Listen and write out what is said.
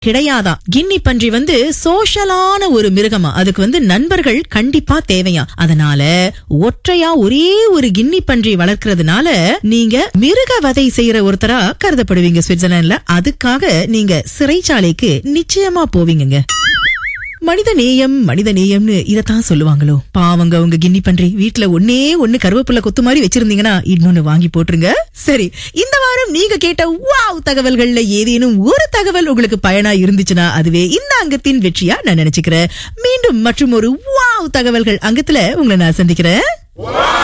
கிடையாதான் கின்னி பன்றி வந்து சோஷலான ஒரு மிருகமா அதுக்கு வந்து நண்பர்கள் கண்டிப்பா தேவையா அதனால ஒற்றையா ஒரே ஒரு கின்னி பன்றி வளர்க்கறதுனால நீங்க மிருக வதை செய்யற ஒருத்தரா கருதப்படுவீங்க சுவிட்சர்லாந்துல அதுக்காக நீங்க சிறைச்சாலைக்கு நிச்சயமா போவீங்கங்க மனித நேயம் மனித நேயம்னு இதத்தான் சொல்லுவாங்களோ பாவங்க உங்க கின்னி பன்றி வீட்ல ஒன்னே ஒண்ணு கருவேப்பிலை கொத்து மாதிரி வச்சிருந்தீங்கன்னா இன்னொன்னு வாங்கி போட்டுருங்க சரி இந்த வாரம் நீங்க கேட்ட வாவ் தகவல்கள்ல ஏதேனும் ஒரு தகவல் உங்களுக்கு பயனா இருந்துச்சுன்னா அதுவே இந்த அங்கத்தின் வெற்றியா நான் நினைச்சுக்கிறேன் மீண்டும் மற்றும் ஒரு வாவ் தகவல்கள் அங்கத்துல உங்களை நான் சந்திக்கிறேன்